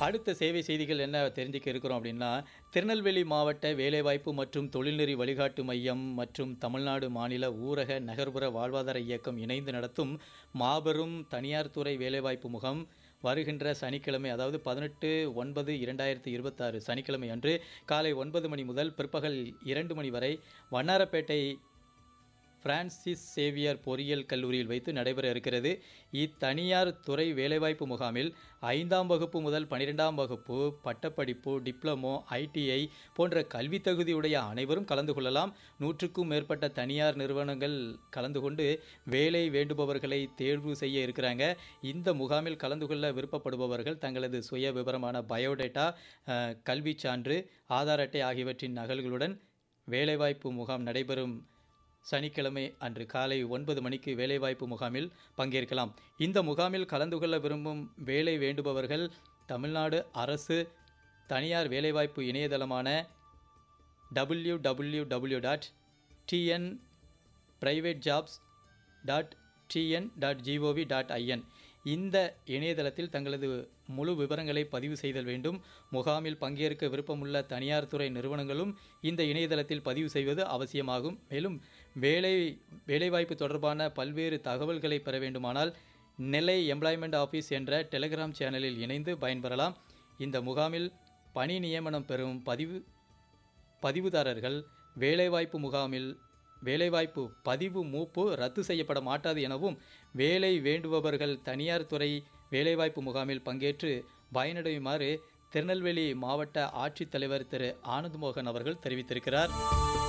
அடுத்த சேவை செய்திகள் என்ன தெரிஞ்சுக்க இருக்கிறோம் அப்படின்னா திருநெல்வேலி மாவட்ட வேலைவாய்ப்பு மற்றும் தொழில்நெறி வழிகாட்டு மையம் மற்றும் தமிழ்நாடு மாநில ஊரக நகர்ப்புற வாழ்வாதார இயக்கம் இணைந்து நடத்தும் மாபெரும் தனியார் துறை வேலைவாய்ப்பு முகாம் வருகின்ற சனிக்கிழமை அதாவது பதினெட்டு ஒன்பது இரண்டாயிரத்தி இருபத்தாறு சனிக்கிழமை அன்று காலை ஒன்பது மணி முதல் பிற்பகல் இரண்டு மணி வரை வண்ணாரப்பேட்டை பிரான்சிஸ் சேவியர் பொறியியல் கல்லூரியில் வைத்து நடைபெற இருக்கிறது இத்தனியார் துறை வேலைவாய்ப்பு முகாமில் ஐந்தாம் வகுப்பு முதல் பன்னிரெண்டாம் வகுப்பு பட்டப்படிப்பு டிப்ளமோ ஐடிஐ போன்ற கல்வி தகுதியுடைய அனைவரும் கலந்து கொள்ளலாம் நூற்றுக்கும் மேற்பட்ட தனியார் நிறுவனங்கள் கலந்து கொண்டு வேலை வேண்டுபவர்களை தேர்வு செய்ய இருக்கிறாங்க இந்த முகாமில் கலந்து கொள்ள விருப்பப்படுபவர்கள் தங்களது சுய விவரமான பயோடேட்டா அஹ், கல்விச் சான்று ஆதார் அட்டை ஆகியவற்றின் நகல்களுடன் வேலைவாய்ப்பு முகாம் நடைபெறும் சனிக்கிழமை அன்று காலை ஒன்பது மணிக்கு வேலைவாய்ப்பு முகாமில் பங்கேற்கலாம் இந்த முகாமில் கலந்து கொள்ள விரும்பும் வேலை வேண்டுபவர்கள் தமிழ்நாடு அரசு தனியார் வேலைவாய்ப்பு இணையதளமான W W W dot TN private jobs dot TN dot GOV dot IN இந்த இணையதளத்தில் தங்களது முழு விவரங்களை பதிவு செய்தல் வேண்டும் முகாமில் பங்கேற்க விருப்பமுள்ள தனியார் துறை நிறுவனங்களும் இந்த இணையதளத்தில் பதிவு செய்வது அவசியமாகும் மேலும் வேலை வேலைவாய்ப்பு தொடர்பான பல்வேறு தகவல்களை பெற வேண்டுமானால் நெல்லை எம்ப்ளாய்மெண்ட் ஆஃபீஸ் என்ற டெலிகிராம் சேனலில் இணைந்து பயன்பெறலாம் இந்த முகாமில் பணி நியமனம் பெறும் பதிவு பதிவுதாரர்கள் வேலைவாய்ப்பு முகாமில் வேலைவாய்ப்பு பதிவு மூப்பு ரத்து செய்யப்பட மாட்டாது எனவும் வேலை வேண்டுபவர்கள் தனியார் துறை வேலைவாய்ப்பு முகாமில் பங்கேற்று பயனடையுமாறு திருநெல்வேலி மாவட்ட ஆட்சித்தலைவர் திரு ஆனந்த் மோகன் அவர்கள் தெரிவித்திருக்கிறார்